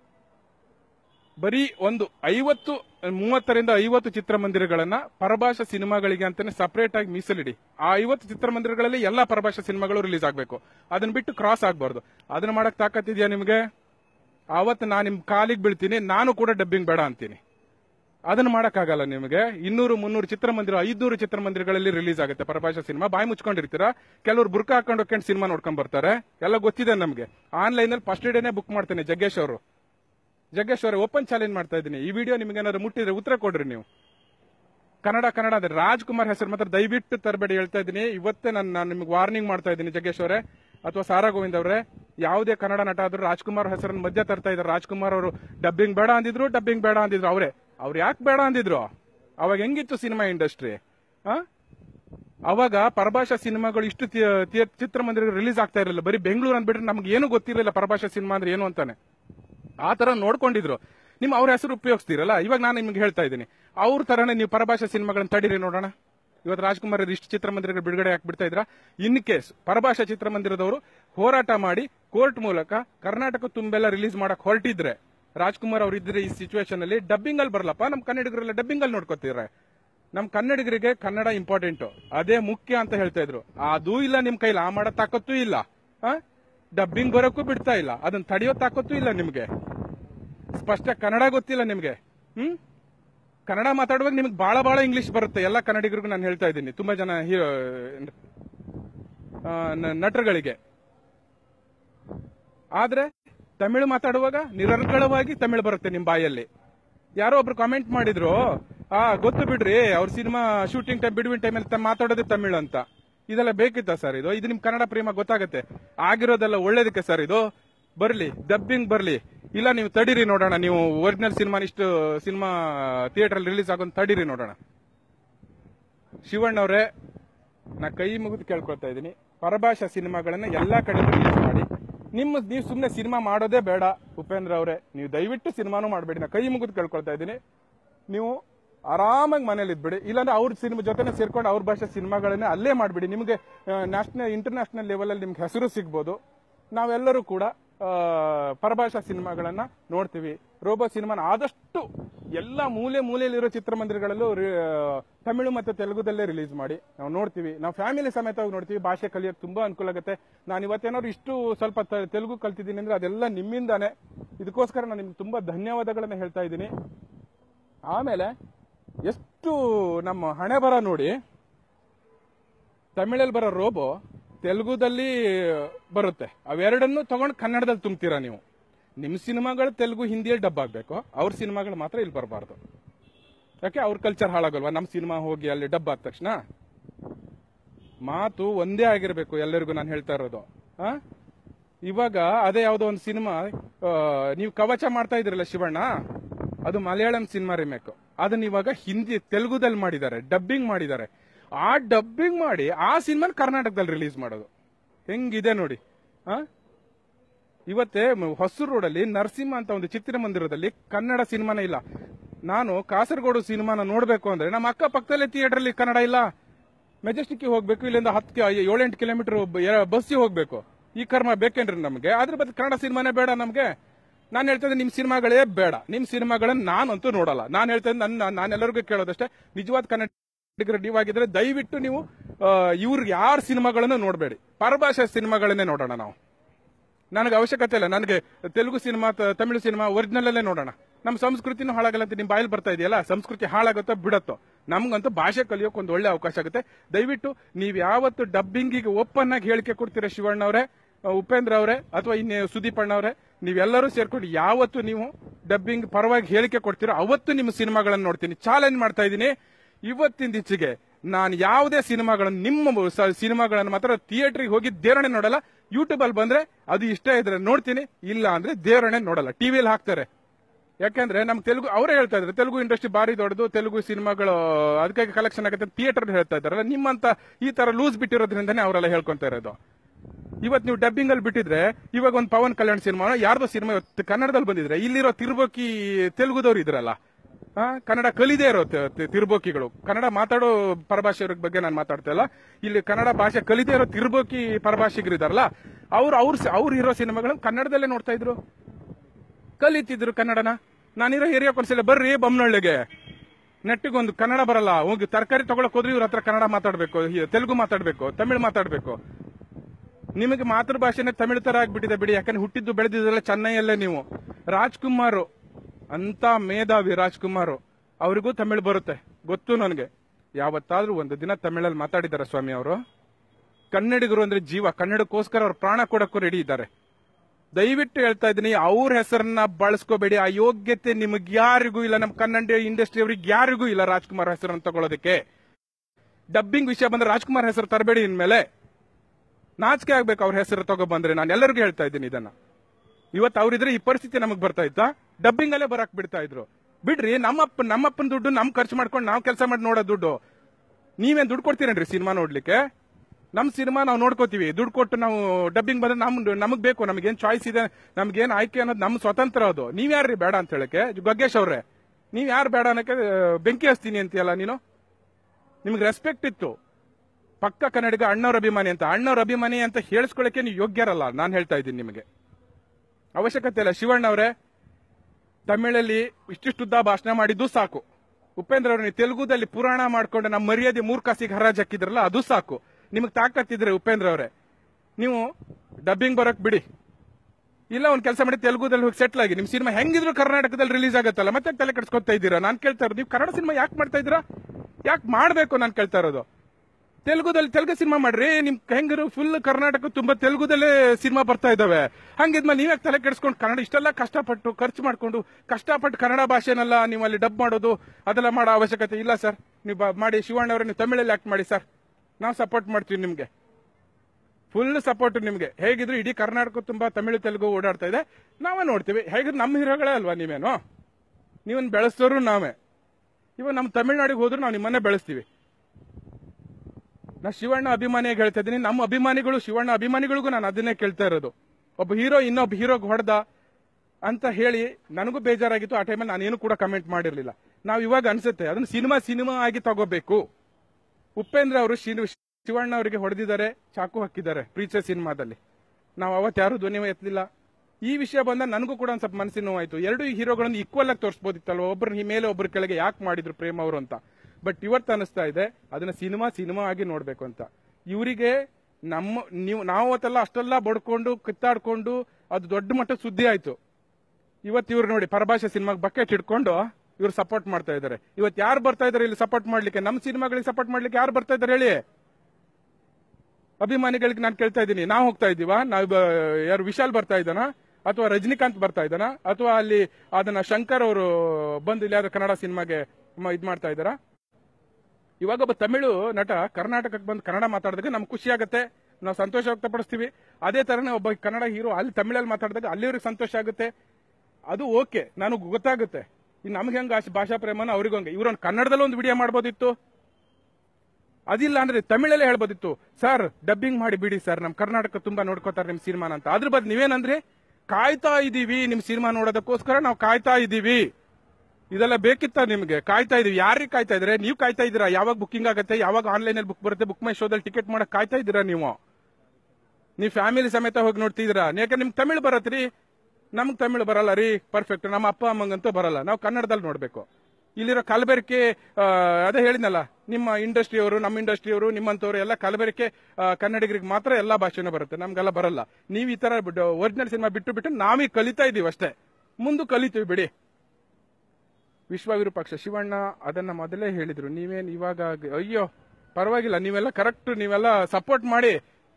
ಬರೀ ಒಂದು ಐವತ್ತು ಮೂವತ್ತರಿಂದ ಐವತ್ತು ಚಿತ್ರಮಂದಿರಗಳನ್ನ ಪರಭಾಷಾ ಸಿನಿಮಾಗಳಿಗೆ ಅಂತಾನೆ ಸಪರೇಟ್ ಆಗಿ ಮೀಸಲಿಡಿ ಆ ಐವತ್ತು ಚಿತ್ರಮಂದಿರಗಳಲ್ಲಿ ಎಲ್ಲಾ ಪರಭಾಷಾ ಸಿನಿಮಾಗಳು ರಿಲೀಸ್ ಆಗಬೇಕು ಅದನ್ನ ಬಿಟ್ಟು ಕ್ರಾಸ್ ಆಗಬಾರ್ದು ಅದನ್ನ ಮಾಡಕ್ ತಾಕತ್ತಿದ್ಯಾ ನಿಮ್ಗೆ ಆವತ್ತು ನಾನು ನಿಮ್ ಕಾಲಿಗೆ ಬೀಳ್ತೀನಿ ನಾನು ಕೂಡ ಡಬ್ಬಿಂಗ್ ಬೇಡ ಅಂತೀನಿ ಅದನ್ನ ಮಾಡಕ್ಕಾಗಲ್ಲ ನಿಮಗೆ ಇನ್ನೂರು ಮುನ್ನೂರು ಚಿತ್ರಮಂದಿರ ಐದ್ನೂರು ಚಿತ್ರಮಂದಿರಗಳಲ್ಲಿ ರಿಲೀಸ್ ಆಗುತ್ತೆ ಪರಭಾಷಾ ಸಿನಿಮಾ ಬಾಯಿ ಮುಚ್ಕೊಂಡಿರ್ತೀರಾ ಕೆಲವರು ಬುರ್ಕ ಹಾಕೊಂಡು ಹೋಗ್ಕೊಂಡು ಸಿನಿಮಾ ನೋಡ್ಕೊಂಡ್ ಬರ್ತಾರೆ ಎಲ್ಲ ಗೊತ್ತಿದೆ ನಮಗೆ ಆನ್ಲೈನ್ ಅಲ್ಲಿ ಫಸ್ಟ್ ಡೇನೆ ಬುಕ್ ಮಾಡ್ತೇನೆ ಜಗ್ಗೇಶ್ ಅವರು ಜಗ್ಗೇಶ್ ಅವರೇ ಓಪನ್ ಚಾಲೆಂಜ್ ಮಾಡ್ತಾ ಇದ್ದೀನಿ ಈ ವಿಡಿಯೋ ನಿಮ್ಗೆ ಏನಾದ್ರು ಮುಟ್ಟಿದ್ರೆ ಉತ್ತರ ಕೊಡ್ರಿ ನೀವು ಕನ್ನಡ ಕನ್ನಡ ಅಂದ್ರೆ ರಾಜ್ಕುಮಾರ್ ಹೆಸರು ಮಾತ್ರ ದಯವಿಟ್ಟು ತರಬೇಡಿ ಹೇಳ್ತಾ ಇದ್ದೀನಿ ಇವತ್ತೇ ನಾನು ನಾನು ನಿಮ್ಗೆ ವಾರ್ನಿಂಗ್ ಮಾಡ್ತಾ ಇದ್ದೀನಿ ಜಗ್ಗೇಶ್ ಅವರೇ ಅಥವಾ ಸಾರಾ ಗೋವಿಂದ್ ಅವರೇ ಯಾವುದೇ ಕನ್ನಡ ನಟ ಆದ್ರೂ ರಾಜ್ಕುಮಾರ್ ಹೆಸರನ್ನು ಮಧ್ಯ ತರ್ತಾ ಇದ್ದಾರೆ ರಾಜ್ಕುಮಾರ್ ಅವರು ಡಬ್ಬಿಂಗ್ ಬೇಡ ಅಂದಿದ್ರು ಡಬ್ಬಿಂಗ್ ಬೇಡ ಅಂದಿದ್ರು ಅವರೇ ಅವ್ರು ಯಾಕೆ ಬೇಡ ಅಂದಿದ್ರು ಅವಾಗ ಹೆಂಗಿತ್ತು ಸಿನಿಮಾ ಇಂಡಸ್ಟ್ರಿ ಅವಾಗ ಪರಭಾಷಾ ಸಿನಿಮಾಗಳು ಇಷ್ಟು ತಿ- ತಿ- ಚಿತ್ರಮಂದಿರ ರಿಲೀಸ್ ಆಗ್ತಾ ಇರಲಿಲ್ಲ ಬರೀ ಬೆಂಗಳೂರು ಅಂದ್ಬಿಟ್ರೆ ನಮ್ಗೆ ಏನು ಗೊತ್ತಿರಲಿಲ್ಲ ಪರಭಾಷಾ ಸಿನಿಮಾ ಅಂದ್ರೆ ಏನು ಅಂತಾನೆ ಆ ತರ ನೋಡ್ಕೊಂಡಿದ್ರು ನಿಮ್ಮ ಅವ್ರ ಹೆಸರು ಉಪಯೋಗಿಸ್ತೀರಲ್ಲ ಇವಾಗ ನಾನು ನಿಮ್ಗೆ ಹೇಳ್ತಾ ಇದ್ದೀನಿ ಅವ್ರ ತರನೇ ನೀವು ಪರಭಾಷಾ ಸಿನಿಮಾಗಳನ್ನ ತಡೀರಿ ನೋಡೋಣ ಇವತ್ತು ರಾಜ್ಕುಮಾರ್ ಅವ್ರು ಇಷ್ಟು ಚಿತ್ರಮಂದಿರಗಳು ಬಿಡುಗಡೆ ಹಾಕ್ಬಿಡ್ತಾ ಇದ್ರ ಇನ್ ಕೇಸ್ ಪರಭಾಷಾ ಚಿತ್ರಮಂದಿರದವರು ಹೋರಾಟ ಮಾಡಿ ಕೋರ್ಟ್ ಮೂಲಕ ಕರ್ನಾಟಕ ತುಂಬೆಲ್ಲ ರಿಲೀಸ್ ಮಾಡಕ್ ಹೊರಟಿದ್ರೆ ರಾಜ್ಕುಮಾರ್ ಅವ್ರು ಇದ್ರೆ ಈ ಸಿಚುವೇಶನ್ ಅಲ್ಲಿ ಡಬ್ಬಿಂಗ್ ಅಲ್ಲಿ ಬರಲ್ಲಪ್ಪ ನಮ್ ಕನ್ನಡಿಗರೆಲ್ಲ ಡಬ್ಬಿಂಗ್ ಅಲ್ಲಿ ನೋಡ್ಕೋತೀರ ನಮ್ ಕನ್ನಡಿಗರಿಗೆ ಕನ್ನಡ ಇಂಪಾರ್ಟೆಂಟ್ ಅದೇ ಮುಖ್ಯ ಅಂತ ಹೇಳ್ತಾ ಇದ್ರು ಅದೂ ಇಲ್ಲ ನಿಮ್ ಕೈಲಿ ಆ ಮಾಡೋ ತಾಕತ್ತೂ ಇಲ್ಲ ಡಬ್ಬಿಂಗ್ ಬರೋಕ್ಕೂ ಬಿಡ್ತಾ ಇಲ್ಲ ಅದನ್ನ ತಡೆಯೋ ತಾಕತ್ತೂ ಇಲ್ಲ ನಿಮ್ಗೆ ಸ್ಪಷ್ಟ ಕನ್ನಡ ಗೊತ್ತಿಲ್ಲ ನಿಮ್ಗೆ ಹ್ಮ್ ಕನ್ನಡ ಮಾತಾಡುವಾಗ ನಿಮ್ಗೆ ಬಹಳ ಬಹಳ ಇಂಗ್ಲಿಷ್ ಬರುತ್ತೆ ಎಲ್ಲ ಕನ್ನಡಿಗರಿಗೂ ನಾನು ಹೇಳ್ತಾ ಇದ್ದೀನಿ ತುಂಬಾ ಜನ ಹೀರೋ ನಟರುಗಳಿಗೆ ಆದ್ರೆ ತಮಿಳು ಮಾತಾಡುವಾಗ ನಿರರ್ಗಳವಾಗಿ ತಮಿಳು ಬರುತ್ತೆ ನಿಮ್ ಬಾಯಲ್ಲಿ ಯಾರೋ ಒಬ್ರು ಕಾಮೆಂಟ್ ಮಾಡಿದ್ರು ಆ ಗೊತ್ತು ಬಿಡ್ರಿ ಅವ್ರ ಸಿನಿಮಾ ಶೂಟಿಂಗ್ ಟೈಮ್ ಬಿಡುವಿನ ಟೈಮಲ್ಲಿ ಮಾತಾಡೋದೇ ತಮಿಳು ಅಂತ ಇದೆಲ್ಲ ಬೇಕಿತ್ತ ಸರ್ ಇದು ಇದು ನಿಮ್ ಕನ್ನಡ ಪ್ರೇಮ ಗೊತ್ತಾಗತ್ತೆ ಆಗಿರೋದೆಲ್ಲ ಒಳ್ಳೇದಕ್ಕೆ ಸರ್ ಇದು ಬರ್ಲಿ ಡಬ್ಬಿಂಗ್ ಬರ್ಲಿ ಇಲ್ಲ ನೀವು ತಡೀರಿ ನೋಡೋಣ ನೀವು ಒರಿಜಿನಲ್ ಸಿನಿಮಾ ಇಷ್ಟು ಸಿನಿಮಾ ಥಿಯೇಟರ್ ರಿಲೀಸ್ ಆಗೋನ್ ತಡೀರಿ ನೋಡೋಣ ಶಿವಣ್ಣ ಅವರೇ ನಾ ಕೈ ಮುಗಿದು ಕೇಳ್ಕೊಳ್ತಾ ಇದ್ದೀನಿ ಪರಭಾಷಾ ಸಿನಿಮಾಗಳನ್ನ ಎಲ್ಲಾ ಕಡೆ ರಿಲೀಸ್ ಮಾಡಿ ನಿಮ್ಮ ನೀವು ಸುಮ್ಮನೆ ಸಿನಿಮಾ ಮಾಡೋದೇ ಬೇಡ ಉಪೇಂದ್ರ ಅವರೇ ನೀವು ದಯವಿಟ್ಟು ಸಿನಿಮಾನು ಮಾಡಬೇಡಿ ನಾ ಕೈ ಮುಗಿದು ಕೇಳ್ಕೊಳ್ತಾ ಇದ್ದೀನಿ ನೀವು ಆರಾಮಾಗಿ ಮನೇಲಿ ಇದ್ಬಿಡಿ ಇಲ್ಲಾಂದ್ರೆ ಅವ್ರ ಸಿನಿಮಾ ಜೊತೆನೆ ಸೇರ್ಕೊಂಡು ಅವ್ರ ಭಾಷೆ ಸಿನಿಮಾಗಳನ್ನೇ ಅಲ್ಲೇ ಮಾಡ್ಬಿಡಿ ನಿಮಗೆ ನ್ಯಾಷನಲ್ ಇಂಟರ್ನ್ಯಾಷನಲ್ ಲೆವೆಲ್ ಅಲ್ಲಿ ನಿಮ್ಗೆ ಹೆಸರು ಸಿಗ್ಬೋದು ನಾವೆಲ್ಲರೂ ಕೂಡ ಆ, ಪರಭಾಷಾ ಸಿನಿಮಾಗಳನ್ನ ನೋಡ್ತೀವಿ ರೋಬೋ ಸಿನಿಮಾನ ಆದಷ್ಟು ಎಲ್ಲ ಮೂಲೆ ಮೂಲೆಯಲ್ಲಿರೋ ಚಿತ್ರಮಂದಿರಗಳಲ್ಲೂ ರಿ- ತಮಿಳು ಮತ್ತು ತೆಲುಗುದಲ್ಲೇ ರಿಲೀಸ್ ಮಾಡಿ ನಾವು ನೋಡ್ತೀವಿ ನಾವು ಫ್ಯಾಮಿಲಿ ಸಮೇತವಾಗಿ ನೋಡ್ತೀವಿ ಭಾಷೆ ಕಲಿಯೋಕೆ ತುಂಬಾ ಅನುಕೂಲ ಆಗುತ್ತೆ ನಾನು ಇವತ್ತೇನಾದ್ರು ಇಷ್ಟು ಸ್ವಲ್ಪ ತ- ತೆಲುಗು ಕಲ್ತಿದ್ದೀನಿ ಅಂದ್ರೆ ಅದೆಲ್ಲ ನಿಮ್ಮಿಂದಾನೆ ಇದಕ್ಕೋಸ್ಕರ ನಾನು ನಿಮ್ಗೆ ತುಂಬಾ ಧನ್ಯವಾದಗಳನ್ನ ಹೇಳ್ತಾ ಇದ್ದೀನಿ ಆಮೇಲೆ ಎಷ್ಟು ನಮ್ಮ ಹಣೆ ಬರ ನೋಡಿ ತಮಿಳಲ್ಲಿ ಬರೋ ರೋಬೋ ತೆಲುಗುದಲ್ಲಿ ಬರುತ್ತೆ ಅವೆರಡನ್ನು ತಗೊಂಡು ಕನ್ನಡದಲ್ಲಿ ತುಂಬ್ತೀರಾ ನೀವು ನಿಮ್ಮ ಸಿನಿಮಾಗಳು ತೆಲುಗು ಹಿಂದಿಯಲ್ಲಿ ಡಬ್ ಆಗ್ಬೇಕು ಅವ್ರ ಸಿನಿಮಾಗಳು ಮಾತ್ರ ಇಲ್ಲಿ ಬರಬಾರ್ದು ಯಾಕೆ ಅವ್ರ ಕಲ್ಚರ್ ಹಾಳಾಗಲ್ವಾ ನಮ್ಮ ಸಿನಿಮಾ ಹೋಗಿ ಅಲ್ಲಿ ಡಬ್ ಆದ ತಕ್ಷಣ ಮಾತು ಒಂದೇ ಆಗಿರ್ಬೇಕು ಎಲ್ಲರಿಗೂ ನಾನು ಹೇಳ್ತಾ ಇರೋದು ಆ ಇವಾಗ ಅದೇ ಯಾವ್ದೋ ಒಂದು ಸಿನಿಮಾ ನೀವು ಕವಚ ಮಾಡ್ತಾ ಇದ್ರಲ್ಲ ಶಿವಣ್ಣ ಅದು ಮಲಯಾಳಂ ಸಿನಿಮಾ ರಿಮೇಕ್ ಅದನ್ನ ಇವಾಗ ಹಿಂದಿ ತೆಲುಗುದಲ್ಲಿ ಮಾಡಿದ್ದಾರೆ ಡಬ್ಬಿಂಗ್ ಮಾಡಿದ್ದಾರೆ ಆ ಡಬ್ಬಿಂಗ್ ಮಾಡಿ ಆ ಸಿನಿಮಾ ಕರ್ನಾಟಕದಲ್ಲಿ ರಿಲೀಸ್ ಮಾಡೋದು ಹೆಂಗಿದೆ ನೋಡಿ ಆ ಇವತ್ತೇ ಮ- ಹೊಸೂರು ರೋಡಲ್ಲಿ ನರಸಿಂಹ ಅಂತ ಒಂದು ಚಿತ್ರಮಂದಿರದಲ್ಲಿ ಕನ್ನಡ ಸಿನಿಮಾನೇ ಇಲ್ಲ ನಾನು ಕಾಸರಗೋಡು ಸಿನಿಮಾನ ನೋಡ್ಬೇಕು ಅಂದ್ರೆ ನಮ್ಮ ಅಕ್ಕ ಪಕ್ಕದಲ್ಲೇ ಥಿಯೇಟರ್ ಅಲ್ಲಿ ಕನ್ನಡ ಇಲ್ಲ ಮೆಜೆಸ್ಟಿಕ್ ಹೋಗ್ಬೇಕು ಇಲ್ಲಿಂದ ಹತ್ತು ಏಳೆಂಟು ಕಿಲೋಮೀಟರ್ ಬಸ್ಸಿಗೆ ಹೋಗ್ಬೇಕು ಈ ಕರ್ಮ ಬೇಕೇನ್ರಿ ನಮ್ಗೆ ಅದ್ರ ಬದಲು ಕನ್ನಡ ಸಿನಿಮಾನೇ ಬೇಡ ನಮ್ಗೆ ನಾನು ಹೇಳ್ತಾ ಇದ್ದೀನಿ ನಿಮ್ ಸಿನಿಮಾಗಳೇ ಬೇಡ ನಿಮ್ ಸಿನಿಮಾಗಳನ್ನ ನಾನಂತೂ ನೋಡಲ್ಲ ನಾನು ಹೇಳ್ತಾ ಇದ್ದೀನಿ ನನ್ನ ನಾನೆಲ್ಲರಿಗೂ ಕೇಳೋದಷ್ಟೇ ನಿಜವಾದ ಕನ್ನಡಿಗರ ನೀವಾಗಿದ್ರೆ ದಯವಿಟ್ಟು ನೀವು ಇವ್ರ ಯಾರ ಸಿನಿಮಾಗಳನ್ನು ನೋಡಬೇಡಿ ಪರಭಾಷಾ ಸಿನಿಮಾಗಳನ್ನೇ ನೋಡೋಣ ನಾವು ನನಗೆ ಅವಶ್ಯಕತೆ ಇಲ್ಲ ನನಗೆ ತೆಲುಗು ಸಿನಿಮಾ ತ- ತಮಿಳು ಸಿನಿಮಾ ಒರಿಜಿನಲ್ ಅಲ್ಲೇ ನೋಡೋಣ ನಮ್ಮ ಸಂಸ್ಕೃತಿನೂ ಹಾಳಾಗಲ್ಲ ಅಂತ ನಿಮ್ ಬಾಯಲ್ಲಿ ಬರ್ತಾ ಇದೆಯಲ್ಲ ಸಂಸ್ಕೃತಿ ಹಾಳಾಗುತ್ತೋ ಬಿಡತ್ತೋ ನಮ್ಗಂತೂ ಭಾಷೆ ಕಲಿಯೋಕೆ ಒಂದು ಒಳ್ಳೆ ಅವಕಾಶ ಆಗುತ್ತೆ ದಯವಿಟ್ಟು ನೀವು ಯಾವತ್ತು ಡಬ್ಬಿಂಗಿಗೆ ಓಪನ್ ಆಗಿ ಹೇಳಿಕೆ ಕೊಡ್ತೀರಾ ಶಿವಣ್ಣ ಅವರೇ ಉಪೇಂದ್ರ ಅವರೇ ಅಥವಾ ಇನ್ನು ಸುದೀಪ್ ಅಣ್ಣ ಅವರೇ ನೀವೆಲ್ಲರೂ ಸೇರ್ಕೊಂಡು ಯಾವತ್ತು ನೀವು ಡಬ್ಬಿಂಗ್ ಪರವಾಗಿ ಹೇಳಿಕೆ ಕೊಡ್ತೀರೋ ಅವತ್ತು ನಿಮ್ಮ ಸಿನಿಮಾಗಳನ್ನು ನೋಡ್ತೀನಿ ಚಾಲೆಂಜ್ ಮಾಡ್ತಾ ಇದ್ದೀನಿ ಇವತ್ತಿನ ಈಚೆಗೆ ನಾನು ಯಾವುದೇ ಸಿನಿಮಾಗಳನ್ನು ನಿಮ್ಮ ಸ- ಸಿನಿಮಾಗಳನ್ನು ಮಾತ್ರ ಥಿಯೇಟರ್ಗೆ ಹೋಗಿ ದೇವರಣೆ ನೋಡಲ್ಲ ಯೂಟ್ಯೂಬ್ ಅಲ್ಲಿ ಬಂದ್ರೆ ಅದು ಇಷ್ಟ ಇದ್ರೆ ನೋಡ್ತೀನಿ ಇಲ್ಲ ಅಂದ್ರೆ ದೇವರಣೆ ನೋಡಲ್ಲ ಟಿವಿಯಲ್ಲಿ ಹಾಕ್ತಾರೆ ಯಾಕಂದ್ರೆ ನಮ್ ತೆಲುಗು ಅವರೇ ಹೇಳ್ತಾ ಇದ್ದಾರೆ ತೆಲುಗು ಇಂಡಸ್ಟ್ರಿ ಬಾರಿ ದೊಡ್ಡದು ತೆಲುಗು ಸಿನಿಮಾಗಳು ಅದಕ್ಕಾಗಿ ಕಲೆಕ್ಷನ್ ಆಗುತ್ತೆ ಥಿಯೇಟರ್ ಹೇಳ್ತಾ ಇದ್ದಾರಲ್ಲ ನಿಮ್ಮಂತ ಈ ತರ ಲೂಸ್ ಬಿಟ್ಟಿರೋದ್ರಿಂದನೇ ಅವರೆಲ್ಲ ಹೇಳ್ಕೊಂತ ಇರೋದು ಇವತ್ತು ನೀವು ಡಬ್ಬಿಂಗ್ ಅಲ್ಲಿ ಬಿಟ್ಟಿದ್ರೆ ಇವಾಗ ಒಂದು ಪವನ್ ಕಲ್ಯಾಣ್ ಸಿನಿಮಾ ಯಾರ್ದೋ ಸಿನಿಮಾ ಇವತ್ತು ಕನ್ನಡದಲ್ಲಿ ಬಂದಿದ್ರೆ ಇಲ್ಲಿರೋ ತಿರುಬೋಕಿ ತೆಲುಗುದವ್ರು ಇದ್ರಲ್ಲ ಆ, ಕನ್ನಡ ಕಲಿದೇ ಇರೋ ತಿ- ತಿ- ತಿರುಬೋಕಿಗಳು ಕನ್ನಡ ಮಾತಾಡೋ ಪರಭಾಷೆಯವ್ರ ಬಗ್ಗೆ ನಾನು ಮಾತಾಡ್ತಾ ಇಲ್ಲ ಇಲ್ಲಿ ಕನ್ನಡ ಭಾಷೆ ಕಲಿದೇ ಇರೋ ತಿರುಬೋಕಿ ಪರಭಾಷಿಗರು ಇದಾರಲ್ಲ ಅವ್ರು ಅವ್ರ ಅವ್ರ ಇರೋ ಸಿನಿಮಾಗಳನ್ನ ಕನ್ನಡದಲ್ಲೇ ನೋಡ್ತಾ ಇದ್ರು ಕಲಿತಿದ್ರು ಕನ್ನಡನ ನಾನಿರೋ ಏರಿಯಾ ಒಂದ್ಸಲ ಬರ್ರಿ ಬೊಮ್ಮನಹಳ್ಳಿಗೆ ನೆಟ್ಟಿಗೊಂದು ಕನ್ನಡ ಬರಲ್ಲ ಹೋಗಿ ತರಕಾರಿ ತಗೊಳಕ್ ಹೋದ್ರೆ ಇವ್ರ ಹತ್ರ ಕನ್ನಡ ಮಾತಾಡ್ಬೇಕು ಹಿ- ತೆಲುಗು ಮಾತಾಡ್ಬೇಕು ತಮಿಳು ಮಾತಾಡ್ಬೇಕು ನಿಮಗೆ ಮಾತೃಭಾಷೆನೇ ತಮಿಳು ತರ ಆಗ್ಬಿಟ್ಟಿದೆ ಬಿಡಿ ಯಾಕಂದ್ರೆ ಹುಟ್ಟಿದ್ದು ಬೆಳೆದಿದ್ದೆಲ್ಲ ಚೆನ್ನೈಯಲ್ಲೇ ನೀವು ರಾಜ್ಕುಮಾರ್ ಅಂತ ಮೇಧಾವಿ ರಾಜ್ಕುಮಾರ್ ಅವರಿಗೂ ತಮಿಳು ಬರುತ್ತೆ ಗೊತ್ತು ನನಗೆ ಯಾವತ್ತಾದ್ರೂ ಒಂದು ದಿನ ತಮಿಳಲ್ಲಿ ಮಾತಾಡಿದಾರ ಸ್ವಾಮಿ ಅವರು ಕನ್ನಡಿಗರು ಅಂದ್ರೆ ಜೀವ ಕನ್ನಡಕ್ಕೋಸ್ಕರ ಅವ್ರ ಪ್ರಾಣ ಕೊಡಕ್ಕೂ ರೆಡಿ ಇದ್ದಾರೆ ದಯವಿಟ್ಟು ಹೇಳ್ತಾ ಇದ್ದೀನಿ ಅವ್ರ ಹೆಸರನ್ನ ಬಳಸ್ಕೋಬೇಡಿ ಆ ಯೋಗ್ಯತೆ ನಿಮಗೆ ಯಾರಿಗೂ ಇಲ್ಲ ನಮ್ಮ ಕನ್ನಡ ಇಂಡಸ್ಟ್ರಿ ಅವ್ರಿಗೆ ಯಾರಿಗೂ ಇಲ್ಲ ರಾಜ್ಕುಮಾರ್ ಹೆಸರನ್ನು ತಗೊಳ್ಳೋದಕ್ಕೆ ಡಬ್ಬಿಂಗ್ ವಿಷಯ ಬಂದ್ರೆ ರಾಜ್ಕುಮಾರ್ ಹೆಸರು ತರಬೇಡಿ ಇನ್ಮೇಲೆ ನಾಚಿಕೆ ಆಗ್ಬೇಕು ಅವ್ರ ಹೆಸರು ತಗೋ ಬಂದ್ರೆ ನಾನು ಎಲ್ಲರಿಗೂ ಹೇಳ್ತಾ ಇದ್ದೀನಿ ಇದನ್ನ ಇವತ್ತು ಅವ್ರಿದ್ರೆ ಈ ಪರಿಸ್ಥಿತಿ ನಮಗ್ ಬರ್ತಾ ಇತ್ತಾ ಡಬ್ಬಿಂಗ್ ಅಲ್ಲೇ ಬರಕ್ ಬಿಡ್ತಾ ಇದ್ರು ಬಿಡ್ರಿ ನಮ್ಮಪ್ಪ ನಮ್ಮಪ್ಪನ ದುಡ್ಡು ನಮ್ ಖರ್ಚು ಮಾಡ್ಕೊಂಡು ನಾವು ಕೆಲಸ ಮಾಡಿ ನೋಡೋ ದುಡ್ಡು ನೀವೇನ್ ದುಡ್ಡು ಕೊಡ್ತೀರೇನ್ರಿ ಸಿನಿಮಾ ನೋಡ್ಲಿಕ್ಕೆ ನಮ್ ಸಿನಿಮಾ ನಾವು ನೋಡ್ಕೋತೀವಿ ದುಡ್ಡು ಕೊಟ್ಟು ನಾವು ಡಬ್ಬಿಂಗ್ ಬಂದ್ರೆ ನಮ್ ನಮಗ್ ಬೇಕು ನಮಗೇನ್ ಚಾಯ್ಸ್ ಇದೆ ನಮ್ಗೇನ್ ಆಯ್ಕೆ ಅನ್ನೋದು ನಮ್ ಸ್ವತಂತ್ರ ಅದು ನೀವ್ ಯಾರ್ರಿ ಬೇಡ ಅಂತ ಹೇಳಕ್ಕೆ ಗಗ್ಗೇಶ್ ಅವ್ರೆ ನೀವ್ ಯಾರು ಬೇಡ ಅನ್ನಕ್ಕೆ ಆ, ಬೆಂಕಿ ಹಚ್ತೀನಿ ಅಂತೀಯಲ್ಲ ನೀನು ನಿಮ್ಗೆ ರೆಸ್ಪೆಕ್ಟ್ ಇತ್ತು ಪಕ್ಕ ಕನ್ನಡಿಗ ಅಣ್ಣವ್ರ ಅಭಿಮಾನಿ ಅಂತ ಅಣ್ಣವ್ರ ಅಭಿಮಾನಿ ಅಂತ ಹೇಳಿಸ್ಕೊಳ್ಳಕ್ಕೆ ನೀವು ಯೋಗ್ಯರಲ್ಲ ನಾನು ಹೇಳ್ತಾ ಇದ್ದೀನಿ ನಿಮಗೆ ಅವಶ್ಯಕತೆ ಇಲ್ಲ ಶಿವಣ್ಣ ಅವರೇ ತಮಿಳಲ್ಲಿ ಇಷ್ಟಿಷ್ಟುದ್ದ ಭಾಷಣ ಮಾಡಿದ್ದು ಸಾಕು ಉಪೇಂದ್ರ ಅವ್ರು ನೀವು ತೆಲುಗುದಲ್ಲಿ ಪುರಾಣ ಮಾಡ್ಕೊಂಡು ನಮ್ಮ ಮರ್ಯಾದೆ ಮೂರ್ ಕಾಸಿಗೆ ಹರಾಜ್ ಹಾಕಿದ್ರಲ್ಲ ಅದು ಸಾಕು ನಿಮಗೆ ತಾಕತ್ತಿದ್ರೆ ಉಪೇಂದ್ರ ಅವರೇ ನೀವು ಡಬ್ಬಿಂಗ್ ಬರಕ್ ಬಿಡಿ ಇಲ್ಲ ಒಂದ್ ಕೆಲಸ ಮಾಡಿ ತೆಲುಗುದಲ್ಲಿ ಹೋಗಿ ಸೆಟ್ಲ್ ಆಗಿ ನಿಮ್ ಸಿನಿಮಾ ಹೆಂಗಿದ್ರು ಕರ್ನಾಟಕದಲ್ಲಿ ರಿಲೀಸ್ ಆಗತ್ತಲ್ಲ ಮತ್ತೆ ತಲೆ ಕೆಡ್ಸ್ಕೊತಾ ಇದ್ದೀರಾ ನಾನು ಕೇಳ್ತಾ ಇರೋದು ನೀವು ಕನ್ನಡ ಸಿನಿಮಾ ಯಾಕೆ ಮಾಡ್ತಾ ಇದ್ದೀರಾ ಯಾಕೆ ಮಾಡ್ಬೇಕು ನಾನು ಕೇಳ್ತಾ ಇರೋದು ತೆಲುಗುದಲ್ಲಿ ತೆಲುಗು ಸಿನಿಮಾ ಮಾಡ್ರಿ ನಿಮ್ ಹೆಂಗಿರು ಫುಲ್ ಕರ್ನಾಟಕ ತುಂಬಾ ತೆಲುಗುದಲ್ಲೇ ಸಿನಿಮಾ ಬರ್ತಾ ಇದಾವೆ ಹಂಗಿದ್ಮೇಲೆ ನೀವೇ ತಲೆ ಕೆಡಿಸ್ಕೊಂಡು ಕನ್ನಡ ಇಷ್ಟೆಲ್ಲ ಕಷ್ಟಪಟ್ಟು ಖರ್ಚು ಮಾಡ್ಕೊಂಡು ಕಷ್ಟಪಟ್ಟು ಕನ್ನಡ ಭಾಷೆನೆಲ್ಲ ನೀವು ಅಲ್ಲಿ ಡಬ್ ಮಾಡೋದು ಅದೆಲ್ಲ ಮಾಡೋ ಅವಶ್ಯಕತೆ ಇಲ್ಲ ಸರ್ ನೀವು ಬ- ಮಾಡಿ ಶಿವಣ್ಣ ಅವರೇ ನೀವು ತಮಿಳಲ್ಲಿ ಆಕ್ಟ್ ಮಾಡಿ ಸರ್ ನಾವು ಸಪೋರ್ಟ್ ಮಾಡ್ತೀವಿ ನಿಮ್ಗೆ ಫುಲ್ ಸಪೋರ್ಟ್ ನಿಮ್ಗೆ ಹೇಗಿದ್ರು ಇಡೀ ಕರ್ನಾಟಕ ತುಂಬಾ ತಮಿಳು ತೆಲುಗು ಓಡಾಡ್ತಾ ಇದೆ ನಾವೇ ನೋಡ್ತೀವಿ ಹೇಗಿದ್ರು ನಮ್ಮ ಹೀರೋಗಳೇ ಅಲ್ವಾ ನೀವೇನು ನೀವನ್ ಬೆಳೆಸೋರು ನಾವೇ ಇವಾಗ ನಮ್ಮ ತಮಿಳ್ನಾಡಿಗೆ ಹೋದ್ರು ನಾವು ನಿಮ್ಮನ್ನೇ ಬೆಳೆಸ್ತೀವಿ ನಾ ಶಿವಣ್ಣ ಅಭಿಮಾನಿಯಾಗಿ ಹೇಳ್ತಾ ಇದ್ದೀನಿ ನಮ್ಮ ಅಭಿಮಾನಿಗಳು ಶಿವಣ್ಣ ಅಭಿಮಾನಿಗಳಿಗೂ ನಾನು ಅದನ್ನೇ ಕೇಳ್ತಾ ಇರೋದು ಒಬ್ಬ ಹೀರೋ ಇನ್ನೊಬ್ಬ ಹೀರೋಗೆ ಹೊಡೆದ ಅಂತ ಹೇಳಿ ನನಗೂ ಬೇಜಾರಾಗಿತ್ತು ಆ ಟೈಮಲ್ಲಿ ನಾನೇನು ಕೂಡ ಕಮೆಂಟ್ ಮಾಡಿರ್ಲಿಲ್ಲ ನಾವು ಇವಾಗ ಅನ್ಸುತ್ತೆ ಅದನ್ನ ಸಿನಿಮಾ ಸಿನಿಮಾ ಆಗಿ ತಗೋಬೇಕು ಉಪೇಂದ್ರ ಅವರು ಶಿವಣ್ಣ ಅವರಿಗೆ ಹೊಡೆದಿದ್ದಾರೆ ಚಾಕು ಹಾಕಿದ್ದಾರೆ ಪ್ರೀಚ ಸಿನಿಮಾದಲ್ಲಿ ನಾವು ಅವತ್ತು ಯಾರು ಧ್ವನಿ ಎತ್ತಲಿಲ್ಲ ಈ ವಿಷಯ ಬಂದ ನನಗೂ ಕೂಡ ಒಂದ್ ಸ್ವಲ್ಪ ಮನಸ್ಸಿನ ನೋವಾಯ್ತು ಎರಡು ಹೀರೋಗಳನ್ನು ಈಕ್ವಲ್ ಆಗಿ ತೋರಿಸಬಹುದಿತ್ತಲ್ವ ಒಬ್ಬರ ಮೇಲೆ ಒಬ್ಬರ ಕೆಳಗೆ ಯಾಕೆ ಮಾಡಿದ್ರು ಪ್ರೇಮ್ ಅವರು ಅಂತ ಬಟ್ ಇವತ್ತು ಅನಿಸ್ತಾ ಇದೆ ಅದನ್ನ ಸಿನಿಮಾ ಸಿನಿಮಾ ಆಗಿ ನೋಡ್ಬೇಕು ಅಂತ ಇವರಿಗೆ ನಮ್ಮ ನೀವು ನಾವು ಅವತ್ತೆಲ್ಲ ಅಷ್ಟೆಲ್ಲ ಬಡ್ಕೊಂಡು ಕಿತ್ತಾಡ್ಕೊಂಡು ಅದು ದೊಡ್ಡ ಮಟ್ಟದ ಸುದ್ದಿ ಆಯ್ತು ಇವತ್ತು ಇವ್ರು ನೋಡಿ ಪರಭಾಷೆ ಸಿನಿಮಾಗೆ ಬಕೆಟ್ ಹಿಡ್ಕೊಂಡು ಇವ್ರು ಸಪೋರ್ಟ್ ಮಾಡ್ತಾ ಇದ್ದಾರೆ ಇವತ್ತು ಯಾರು ಬರ್ತಾ ಇದಾರೆ ಇಲ್ಲಿ ಸಪೋರ್ಟ್ ಮಾಡ್ಲಿಕ್ಕೆ ನಮ್ಮ ಸಿನಿಮಾಗಳಿಗೆ ಸಪೋರ್ಟ್ ಮಾಡ್ಲಿಕ್ಕೆ ಯಾರು ಬರ್ತಾ ಇದಾರೆ ಹೇಳಿ ಅಭಿಮಾನಿಗಳಿಗೆ ನಾನು ಕೇಳ್ತಾ ಇದ್ದೀನಿ ನಾವು ಹೋಗ್ತಾ ಇದೀವಾ ನಾವು ಬ- ಯಾರು ವಿಶಾಲ್ ಬರ್ತಾ ಇದ್ದಾನ ಅಥವಾ ರಜನಿಕಾಂತ್ ಬರ್ತಾ ಇದ್ದಾನ ಅಥವಾ ಅಲ್ಲಿ ಅದನ್ನ ಶಂಕರ್ ಅವರು ಬಂದು ಇಲ್ಲಿ ಯಾವ್ದೋ ಕನ್ನಡ ಸಿನಿಮಾಗೆ ಮ- ಇದ್ ಮಾಡ್ತಾ ಇದ್ದಾರಾ ಇವಾಗ ಒಬ್ಬ ತಮಿಳು ನಟ ಕರ್ನಾಟಕಕ್ಕೆ ಬಂದು ಕನ್ನಡ ಮಾತಾಡಿದಾಗ ನಮ್ಗೆ ಖುಷಿ ಆಗುತ್ತೆ ನಾವು ಸಂತೋಷ ವ್ಯಕ್ತಪಡಿಸ್ತೀವಿ ಅದೇ ತರನೇ ಒಬ್ಬ ಕನ್ನಡ ಹೀರೋ ಅಲ್ಲಿ ತಮಿಳಲ್ಲಿ ಮಾತಾಡಿದಾಗ ಅಲ್ಲಿವ್ರಿಗೆ ಸಂತೋಷ ಆಗುತ್ತೆ ಅದು ಓಕೆ ನನಗೆ ಗೊತ್ತಾಗುತ್ತೆ ಇನ್ನು ನಮ್ಗೆ ಹೆಂಗ ಭಾಷಾ ಪ್ರೇಮನ ಅವ್ರಿಗೂ ಹಂಗೆ ಇವ್ರೊಂದು ಕನ್ನಡದಲ್ಲಿ ಒಂದು ವಿಡಿಯೋ ಮಾಡ್ಬೋದಿತ್ತು ಅದಿಲ್ಲ ಅಂದ್ರೆ ತಮಿಳಲ್ಲೇ ಹೇಳ್ಬೋದಿತ್ತು ಸರ್ ಡಬ್ಬಿಂಗ್ ಮಾಡಿ ಬಿಡಿ ಸರ್ ನಮ್ ಕರ್ನಾಟಕ ತುಂಬಾ ನೋಡ್ಕೋತಾರೆ ನಿಮ್ ಸಿನಿಮಾನ ಅಂತ ಅದ್ರ ಬದ್ ನೀವೇನಂದ್ರೆ ಕಾಯ್ತಾ ಇದೀವಿ ನಿಮ್ ಸಿನಿಮಾ ನೋಡೋದಕ್ಕೋಸ್ಕರ ನಾವು ಕಾಯ್ತಾ ಇದೀವಿ ಇದೆಲ್ಲ ಬೇಕಿತ್ತ ನಿಮ್ಗೆ ಕಾಯ್ತಾ ಇದೀವಿ ಯಾರಿಗೆ ಕಾಯ್ತಾ ಇದ್ರೆ ನೀವು ಕಾಯ್ತಾ ಇದೀರಾ ಯಾವಾಗ ಬುಕ್ಕಿಂಗ್ ಆಗುತ್ತೆ ಯಾವಾಗ ಆನ್ಲೈನ್ ಅಲ್ಲಿ ಬುಕ್ ಬರುತ್ತೆ ಬುಕ್ ಮೈ ಶೋದಲ್ಲಿ ಟಿಕೆಟ್ ಮಾಡಕ್ ಕಾಯ್ತಾ ಇದೀರಾ ನೀವು ನೀವು ಫ್ಯಾಮಿಲಿ ಸಮೇತ ಹೋಗಿ ನೋಡ್ತಿದ್ದೀರಾ ಯಾಕೆ ನಿಮ್ಗೆ ತಮಿಳ್ ಬರತ್ರಿ ನಮ್ಗೆ ತಮಿಳ್ ಬರಲ್ಲ ರೀ ಪರ್ಫೆಕ್ಟ್ ನಮ್ಮ ಅಪ್ಪ ಅಮ್ಮಂಗಂತೂ ಬರಲ್ಲ ನಾವು ಕನ್ನಡದಲ್ಲಿ ನೋಡ್ಬೇಕು ಇಲ್ಲಿರೋ ಕಲಬೆರಕೆ ಆ, ಅದೇ ಹೇಳಿದ್ನಲ್ಲ ನಿಮ್ಮ ಇಂಡಸ್ಟ್ರಿಯವರು ನಮ್ಮ ಇಂಡಸ್ಟ್ರಿಯವರು ನಿಮ್ಮಂತವ್ರು ಎಲ್ಲ ಕಲಬೆರಕೆ ಆ, ಕನ್ನಡಿಗರಿಗೆ ಮಾತ್ರ ಎಲ್ಲಾ ಭಾಷೆನೂ ಬರುತ್ತೆ ನಮ್ಗೆಲ್ಲ ಬರಲ್ಲ ನೀವು ಈ ತರ ಒರಿಜಿನಲ್ ಸಿನಿಮಾ ಬಿಟ್ಟು ಬಿಟ್ಟು ನಾವೀಗ ಕಲಿತಾ ಇದೀವಿ ಅಷ್ಟೇ ಮುಂದೆ ಕಲಿತೀವಿ ಬಿಡಿ ವಿಶ್ವ ವಿರೂಪಾಕ್ಷ ಶಿವಣ್ಣ ಅದನ್ನ ಮೊದಲೇ ಹೇಳಿದ್ರು ನೀವೇನ್ ಇವಾಗ ಆಗ್- ಅಯ್ಯೋ ಪರವಾಗಿಲ್ಲ ನೀವೆಲ್ಲ ಕರೆಕ್ಟ್ ನೀವೆಲ್ಲ ಸಪೋರ್ಟ್ ಮಾಡಿ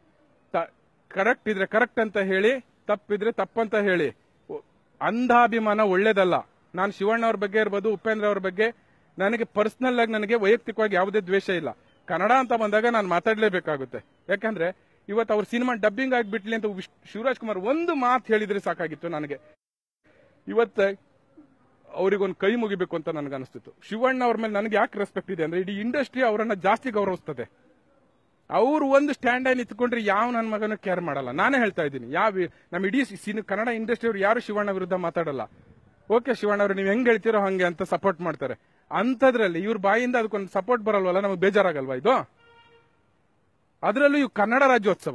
ಕರೆಕ್ಟ್ ಇದ್ರೆ ಕರೆಕ್ಟ್ ಅಂತ ಹೇಳಿ ತಪ್ಪಿದ್ರೆ ತಪ್ಪಂತ ಹೇಳಿ ಒ- ಅಂಧಾಭಿಮಾನ ಒಳ್ಳೇದಲ್ಲ ನಾನು ಶಿವಣ್ಣ ಅವ್ರ ಬಗ್ಗೆ ಇರ್ಬೋದು ಉಪೇಂದ್ರ ಅವ್ರ ಬಗ್ಗೆ ನನಗೆ ಪರ್ಸನಲ್ ಆಗಿ ನನಗೆ ವೈಯಕ್ತಿಕವಾಗಿ ಯಾವುದೇ ದ್ವೇಷ ಇಲ್ಲ ಕನ್ನಡ ಅಂತ ಬಂದಾಗ ನಾನು ಮಾತಾಡ್ಲೇಬೇಕಾಗುತ್ತೆ ಯಾಕಂದ್ರೆ ಇವತ್ತು ಅವ್ರ ಸಿನಿಮಾ ಡಬ್ಬಿಂಗ್ ಆಗಿಬಿಟ್ಲಿ ಅಂತ ವಿಶ್- ಶಿವರಾಜ್ ಕುಮಾರ್ ಒಂದು ಮಾತು ಹೇಳಿದ್ರೆ ಸಾಕಾಗಿತ್ತು ನನಗೆ ಇವತ್ತ ಅವ್ರಿಗೊಂದು ಕೈ ಮುಗಿಬೇಕು ಅಂತ ನನಗೆ ಅನಿಸ್ತಿತ್ತು ಶಿವಣ್ಣ ಅವ್ರ ಮೇಲೆ ನನಗೆ ಯಾಕೆ ರೆಸ್ಪೆಕ್ಟ್ ಇದೆ ಅಂದ್ರೆ ಇಡೀ ಇಂಡಸ್ಟ್ರಿ ಅವರನ್ನ ಜಾಸ್ತಿ ಗೌರವಿಸ್ತದೆ ಅವ್ರು ಒಂದು ಸ್ಟ್ಯಾಂಡ್ ಆಗಿ ನಿಂತ್ಕೊಂಡ್ರೆ ಯಾವ ನನ್ನ ಮಗನೂ ಕೇರ್ ಮಾಡಲ್ಲ ನಾನೇ ಹೇಳ್ತಾ ಇದ್ದೀನಿ ಯಾವ ನಮ್ಮ ಇಡೀ ಸಿನಿ ಕನ್ನಡ ಇಂಡಸ್ಟ್ರಿ ಅವ್ರು ಯಾರು ಶಿವಣ್ಣ ವಿರುದ್ಧ ಮಾತಾಡಲ್ಲ ಓಕೆ ಶಿವಣ್ಣ ಅವರು ನೀವು ಹೆಂಗ್ ಹೇಳ್ತೀರೋ ಹಂಗೆ ಅಂತ ಸಪೋರ್ಟ್ ಮಾಡ್ತಾರೆ ಅಂಥದ್ರಲ್ಲಿ ಇವ್ರ ಬಾಯಿಂದ ಅದಕ್ಕೊಂದು ಸಪೋರ್ಟ್ ಬರಲ್ವಲ್ಲ ನಮಗೆ ಬೇಜಾರಾಗಲ್ವಾ ಇದು ಅದರಲ್ಲೂ ಇವು ಕನ್ನಡ ರಾಜ್ಯೋತ್ಸವ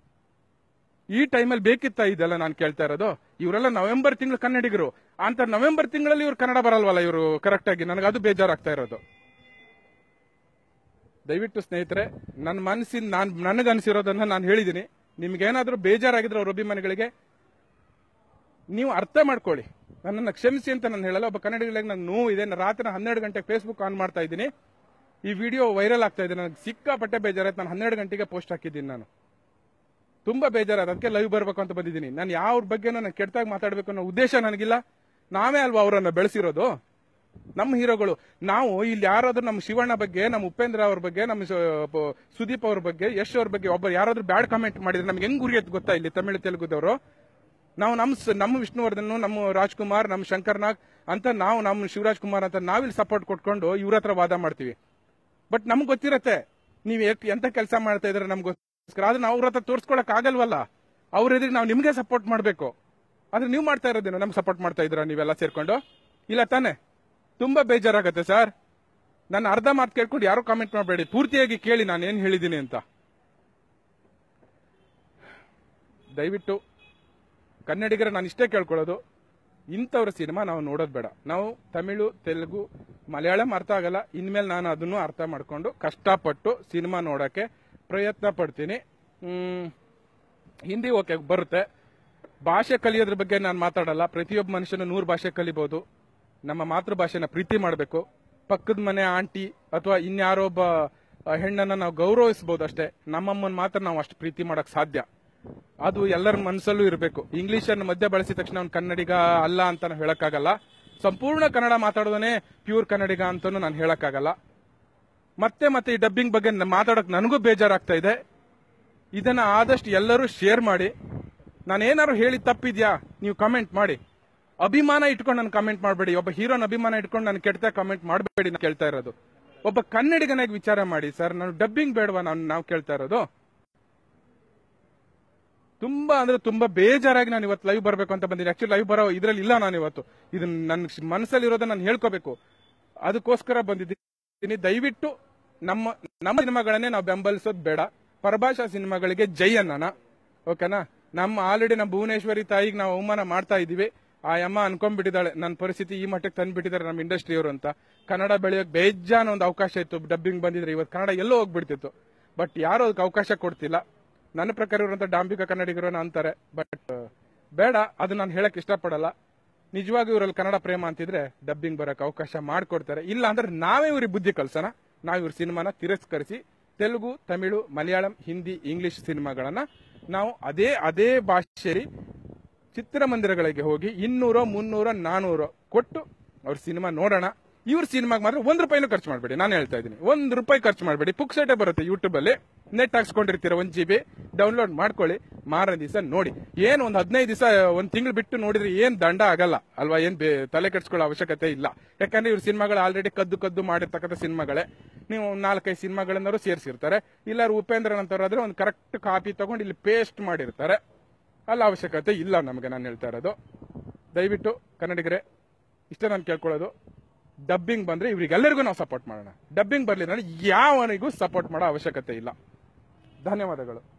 ಈ ಟೈಮಲ್ಲಿ ಬೇಕಿತ್ತ ಇದೆಲ್ಲ ನಾನು ಕೇಳ್ತಾ ಇರೋದು ಇವರೆಲ್ಲ ನವೆಂಬರ್ ತಿಂಗಳು ಕನ್ನಡಿಗರು ಅಂತ ನವೆಂಬರ್ ತಿಂಗಳಲ್ಲಿ ಇವ್ರು ಕನ್ನಡ ಬರಲ್ವಲ್ಲ ಇವರು ಕರೆಕ್ಟ್ ಆಗಿ ನನಗೆ ಅದು ಬೇಜಾರಾಗ್ತಾ ಇರೋದು ದಯವಿಟ್ಟು ಸ್ನೇಹಿತರೆ ನನ್ನ ಮನಸ್ಸಿನ ನಾನು ನನಗೆ ಅನಿಸಿರೋದನ್ನ ನಾನು ಹೇಳಿದ್ದೀನಿ ನಿಮ್ಗೇನಾದ್ರೂ ಬೇಜಾರಾಗಿದ್ರೆ ಅವ್ರ ಅಭಿಮಾನಿಗಳಿಗೆ ನೀವು ಅರ್ಥ ಮಾಡ್ಕೊಳ್ಳಿ ನನ್ನನ್ನು ಕ್ಷಮಿಸಿ ಅಂತ ನಾನು ಹೇಳಲ್ಲ ಒಬ್ಬ ಕನ್ನಡಿಗರಿಗೆ ನಂಗೆ ನೋವು ಇದೆ ನಾನು ರಾತ್ರಿ ಹನ್ನೆರಡು ಗಂಟೆಗೆ ಫೇಸ್ಬುಕ್ ಆನ್ ಮಾಡ್ತಾ ಇದ್ದೀನಿ ಈ ವಿಡಿಯೋ ವೈರಲ್ ಆಗ್ತಾ ಇದೆ ನನಗೆ ಸಿಕ್ಕಾಪಟ್ಟೆ ಬೇಜಾರಾಯ್ತು ನಾನು ಹನ್ನೆರಡು ಗಂಟೆಗೆ ಪೋಸ್ಟ್ ಹಾಕಿದ್ದೀನಿ ನಾನು ತುಂಬಾ ಬೇಜಾರಾದ ಅದಕ್ಕೆ ಲೈವ್ ಬರ್ಬೇಕು ಅಂತ ಬಂದಿದ್ದೀನಿ ನಾನು ಯಾವ ಬಗ್ಗೆನೂ ನಾನು ಕೆಟ್ಟದಾಗಿ ಮಾತಾಡಬೇಕು ಅನ್ನೋ ಉದ್ದೇಶ ನನಗಿಲ್ಲ ನಾವೇ ಅಲ್ವಾ ಅವರನ್ನ ಬೆಳೆಸಿರೋದು ನಮ್ಮ ಹೀರೋಗಳು ನಾವು ಇಲ್ಲಿ ಯಾರಾದ್ರೂ ನಮ್ಮ ಶಿವಣ್ಣ ಬಗ್ಗೆ ನಮ್ಮ ಉಪೇಂದ್ರ ಅವ್ರ ಬಗ್ಗೆ ನಮ್ಮ ಸ- ಪ- ಸುದೀಪ್ ಅವ್ರ ಬಗ್ಗೆ ಯಶ್ ಅವ್ರ ಬಗ್ಗೆ ಒಬ್ಬ ಯಾರಾದ್ರೂ ಬ್ಯಾಡ್ ಕಮೆಂಟ್ ಮಾಡಿದ್ರೆ ನಮ್ಗೆ ಹೆಂಗ್ ಗುರಿಯತ್ ಗೊತ್ತಾ ಇಲ್ಲಿ ತಮಿಳು ತೆಲುಗುದವರು ನಾವು ನಮ್ಮ ಸ- ನಮ್ಮ ವಿಷ್ಣುವರ್ಧನ್ ನಮ್ಮ ರಾಜ್ಕುಮಾರ್ ನಮ್ಮ ಶಂಕರ್ ನಾಗ್ ಅಂತ ನಾವು ನಮ್ಮ ಶಿವರಾಜ್ ಕುಮಾರ್ ಅಂತ ನಾವಿಲ್ಲಿ ಸಪೋರ್ಟ್ ಕೊಟ್ಕೊಂಡು ಇವ್ರ ಹತ್ರ ವಾದ ಮಾಡ್ತೀವಿ ಬಟ್ ನಮ್ಗೆ ಗೊತ್ತಿರತ್ತೆ ನೀವು ಎಂತ ಕೆಲಸ ಮಾಡ್ತಾ ಇದ್ರೆ ನಮ್ಗೋಸ್ಕರ ಆದ್ರೆ ನಾವು ಅವ್ರ ಹತ್ರ ತೋರ್ಸ್ಕೊಳಕ್ ಆಗಲ್ವಲ್ಲ ಅವ್ರ ಎದುರಿಗೆ ನಾವು ನಿಮ್ಗೆ ಸಪೋರ್ಟ್ ಮಾಡ್ಬೇಕು ಆದ್ರೆ ನೀವು ಮಾಡ್ತಾ ಇರೋದೇನು ನಮ್ಗೆ ಸಪೋರ್ಟ್ ಮಾಡ್ತಾ ಇದ್ದೀರಾ ನೀವೆಲ್ಲ ಸೇರ್ಕೊಂಡು ಇಲ್ಲ ತಾನೆ ತುಂಬಾ ಬೇಜಾರಾಗತ್ತೆ ಸರ್ ನನ್ನ ಅರ್ಧ ಮಾತು ಕೇಳ್ಕೊಂಡು ಯಾರು ಕಾಮೆಂಟ್ ಮಾಡಬೇಡಿ ಪೂರ್ತಿಯಾಗಿ ಕೇಳಿ ನಾನು ಏನ್ ಹೇಳಿದ್ದೀನಿ ಅಂತ ದಯವಿಟ್ಟು ಕನ್ನಡಿಗರ ನಾನು ಇಷ್ಟೇ ಕೇಳ್ಕೊಳ್ಳೋದು ಇಂಥವ್ರ ಸಿನಿಮಾ ನಾವು ನೋಡೋದು ಬೇಡ ನಾವು ತಮಿಳು ತೆಲುಗು ಮಲಯಾಳಂ ಅರ್ಥ ಆಗಲ್ಲ ಇನ್ಮೇಲೆ ನಾನು ಅದನ್ನು ಅರ್ಥ ಮಾಡ್ಕೊಂಡು ಕಷ್ಟಪಟ್ಟು ಸಿನಿಮಾ ನೋಡೋಕ್ಕೆ ಪ್ರಯತ್ನ ಪಡ್ತೀನಿ ಹ್ಮ್, ಹಿಂದಿ ಓಕೆ ಬರುತ್ತೆ ಭಾಷೆ ಕಲಿಯೋದ್ರ ಬಗ್ಗೆ ನಾನು ಮಾತಾಡಲ್ಲ ಪ್ರತಿಯೊಬ್ಬ ಮನುಷ್ಯನು ನೂರು ಭಾಷೆ ಕಲಿಬಹುದು ನಮ್ಮ ಮಾತೃಭಾಷೆನ ಪ್ರೀತಿ ಮಾಡಬೇಕು ಪಕ್ಕದ ಮನೆ ಆಂಟಿ ಅಥವಾ ಇನ್ಯಾರೋ ಒಬ್ಬ ಆ, ಹೆಣ್ಣನ್ನ ನಾವು ಗೌರವಿಸಬಹುದು ಅಷ್ಟೇ ನಮ್ಮಮ್ಮನ ಮಾತ್ರ ನಾವು ಅಷ್ಟು ಪ್ರೀತಿ ಮಾಡಕ್ ಸಾಧ್ಯ ಅದು ಎಲ್ಲರ ಮನಸ್ಸಲ್ಲೂ ಇರಬೇಕು ಇಂಗ್ಲಿಷನ್ನು ಮಧ್ಯ ಬಳಸಿದ ತಕ್ಷಣ ಅವ್ನು ಕನ್ನಡಿಗ ಅಲ್ಲ ಅಂತ ನಾವು ಹೇಳಕ್ಕಾಗಲ್ಲ ಸಂಪೂರ್ಣ ಕನ್ನಡ ಮಾತಾಡೋದನ್ನೇ ಪ್ಯೂರ್ ಕನ್ನಡಿಗ ಅಂತಾನು ನಾನು ಹೇಳಕ್ಕಾಗಲ್ಲ ಮತ್ತೆ ಮತ್ತೆ ಈ ಡಬ್ಬಿಂಗ್ ಬಗ್ಗೆ ನ- ಮಾತಾಡಕ್ ನನಗೂ ಬೇಜಾರಾಗ್ತಾ ಇದೆ ಇದನ್ನ ಆದಷ್ಟು ಎಲ್ಲರೂ ಶೇರ್ ಮಾಡಿ ನಾನು ಏನಾದ್ರು ಹೇಳಿ ತಪ್ಪಿದ್ಯಾ ನೀವು ಕಮೆಂಟ್ ಮಾಡಿ ಅಭಿಮಾನ ಇಟ್ಕೊಂಡು ನಾನು ಕಮೆಂಟ್ ಮಾಡಬೇಡಿ ಒಬ್ಬ ಹೀರೋನ ಅಭಿಮಾನ ಇಟ್ಕೊಂಡು ನಾನು ಕೆಟ್ಟ ಕಮೆಂಟ್ ಮಾಡಬೇಡಿ ನಾನು ಕೇಳ್ತಾ ಇರೋದು ಒಬ್ಬ ಕನ್ನಡಿಗನಾಗಿ ವಿಚಾರ ಮಾಡಿ ಸರ್ ನಾನು ಡಬ್ಬಿಂಗ್ ಬೇಡವಾ ನಾನು ನಾವು ಕೇಳ್ತಾ ಇರೋದು ತುಂಬಾ ಅಂದ್ರೆ ತುಂಬಾ ಬೇಜಾರಾಗಿ ನಾನು ಇವತ್ತು ಲೈವ್ ಬರಬೇಕು ಅಂತ ಬಂದಿದ್ದೀನಿ ಆಕ್ಚುಲಿ ಲೈವ್ ಬರೋ ಇದ್ರಲ್ಲಿ ಇಲ್ಲ ನಾನು ಇವತ್ತು ಇದನ್ನ ನನ್ನ ಮನಸ್ಸಲ್ಲಿ ಇರೋದನ್ನ ನಾನು ಹೇಳ್ಕೋಬೇಕು ಅದಕ್ಕೋಸ್ಕರ ಬಂದಿದ್ದೀನಿ ದಯವಿಟ್ಟು ನಮ್ಮ ನಮ್ಮ ಸಿನಿಮಾಗಳನ್ನೇ ನಾವು ಬೆಂಬಲಿಸೋದು ಬೇಡ ಪರಭಾಷಾ ಸಿನಿಮಾಗಳಿಗೆ ಜೈ ಅನ್ನೋಣ ಓಕೆನಾ ನಮ್ಮ ಆಲ್ರೆಡಿ ನಮ್ಮ ಭುವನೇಶ್ವರಿ ತಾಯಿಗೆ ನಾವು ಅವಮಾನ ಮಾಡ್ತಾ ಇದೀವಿ ಆ ಅಮ್ಮ ಅನ್ಕೊಂಡ್ಬಿಟ್ಟಿದ್ದಾಳೆ ನನ್ನ ಪರಿಸ್ಥಿತಿ ಈ ಮಟ್ಟಕ್ಕೆ ತಂದ್ಬಿಟ್ಟಿದ್ದಾರೆ ನಮ್ಮ ಇಂಡಸ್ಟ್ರಿಯವರು ಅಂತ ಕನ್ನಡ ಬೆಳೆಯೋಕೆ ಬೇಜಾನ ಒಂದು ಅವಕಾಶ ಇತ್ತು ಡಬ್ಬಿಂಗ್ ಬಂದಿದ್ರೆ ಇವತ್ತು ಕನ್ನಡ ಎಲ್ಲೋ ಹೋಗ್ಬಿಡ್ತಿತ್ತು ಬಟ್ ಯಾರು ಅದಕ್ಕೆ ಅವಕಾಶ ಕೊಡ್ತಿಲ್ಲ ನನ್ನ ಪ್ರಕಾರ ಇರುವಂತ ಡಾಂಬಿಕ ಕನ್ನಡಿಗರು ಅಂತಾರೆ ಬಟ್ ಬೇಡ ಅದು ನಾನು ಹೇಳಕ್ ಇಷ್ಟಪಡಲ್ಲ ನಿಜವಾಗಿ ಇವರಲ್ಲಿ ಕನ್ನಡ ಪ್ರೇಮ ಅಂತಿದ್ರೆ ಡಬ್ಬಿಂಗ್ ಬರಕ್ ಅವಕಾಶ ಮಾಡ್ಕೊಡ್ತಾರೆ ಇಲ್ಲ ಅಂದ್ರೆ ನಾವೇ ಇವ್ರಿಗೆ ಬುದ್ಧಿ ಕಲ್ಸೋಣ ನಾವು ಇವ್ರ ಸಿನಿಮಾನ ತಿರಸ್ಕರಿಸಿ ತೆಲುಗು ತಮಿಳು ಮಲಯಾಳಂ ಹಿಂದಿ ಇಂಗ್ಲಿಷ್ ಸಿನಿಮಾಗಳನ್ನ ನಾವು ಅದೇ ಅದೇ ಭಾಷೆಯಲ್ಲಿ ಚಿತ್ರಮಂದಿರಗಳಿಗೆ ಹೋಗಿ ಇನ್ನೂರೋ ಮುನ್ನೂರೋ ನಾನೂರೋ ಕೊಟ್ಟು ಅವ್ರ ಸಿನಿಮಾ ನೋಡೋಣ ಇವ್ರ ಸಿನಿಮಾಗೆ ಮಾತ್ರ ಒಂದ್ ರೂಪಾಯಿನೂ ಖರ್ಚು ಮಾಡಬೇಡಿ ನಾನು ಹೇಳ್ತಾ ಇದ್ದೀನಿ ಒಂದ್ ರೂಪಾಯಿ ಖರ್ಚು ಮಾಡಬೇಡಿ ಪುಕ್ಸಟೆ ಬರುತ್ತೆ ಯೂಟ್ಯೂಬ್ ಅಲ್ಲಿ ನೆಟ್ ಹಾಕ್ಸ್ಕೊಂಡಿರ್ತೀರ ಒಂದ್ ಜಿ ಬಿ ಡೌನ್ಲೋಡ್ ಮಾಡ್ಕೊಳ್ಳಿ ಮಾರನೇ ದಿವಸ ನೋಡಿ ಏನ್ ಒಂದ್ ಹದಿನೈದು ದಿವಸ ಒಂದ್ ತಿಂಗಳು ಬಿಟ್ಟು ನೋಡಿದ್ರೆ ಏನ್ ದಂಡ ಆಗಲ್ಲ ಅಲ್ವಾ ಏನ್ ಬೇ- ತಲೆ ಕೆಡ್ಸ್ಕೊಳ್ಳೋ ಅವಶ್ಯಕತೆ ಇಲ್ಲ ಯಾಕಂದ್ರೆ ಇವ್ರ ಸಿನಿಮಾಗಳು ಆಲ್ರೆಡಿ ಕದ್ದು ಕದ್ದು ಮಾಡಿರ್ತಕ್ಕಂಥ ಸಿನಿಮಾಗಳೇ ನೀವು ನಾಲ್ಕೈದು ಸಿನಿಮಾಗಳನ್ನಾರು ಸೇರಿಸಿರ್ತಾರೆ ಇಲ್ಲ ಉಪೇಂದ್ರನ್ ಅಂತವ್ರಾದ್ರೆ ಒಂದು ಕರೆಕ್ಟ್ ಕಾಪಿ ತಗೊಂಡು ಇಲ್ಲಿ ಪೇಸ್ಟ್ ಮಾಡಿರ್ತಾರೆ ಅಲ್ಲ ಅವಶ್ಯಕತೆ ಇಲ್ಲ ನಮಗೆ ನಾನು ಹೇಳ್ತಾ ಇರೋದು ದಯವಿಟ್ಟು ಕನ್ನಡಿಗರೇ ಇಷ್ಟ ನಾನು ಕೇಳ್ಕೊಳ್ಳೋದು ಡಬ್ಬಿಂಗ್ ಬಂದ್ರೆ ಇವ್ರಿಗೆಲ್ಲರಿಗೂ ನಾವು ಸಪೋರ್ಟ್ ಮಾಡೋಣ ಡಬ್ಬಿಂಗ್ ಬರ್ಲಿಲ್ಲ ಅಂದ್ರೆ ಯಾವನಿಗೂ ಸಪೋರ್ಟ್ ಮಾಡೋ ಅವಶ್ಯಕತೆ ಇಲ್ಲ ಧನ್ಯವಾದಗಳು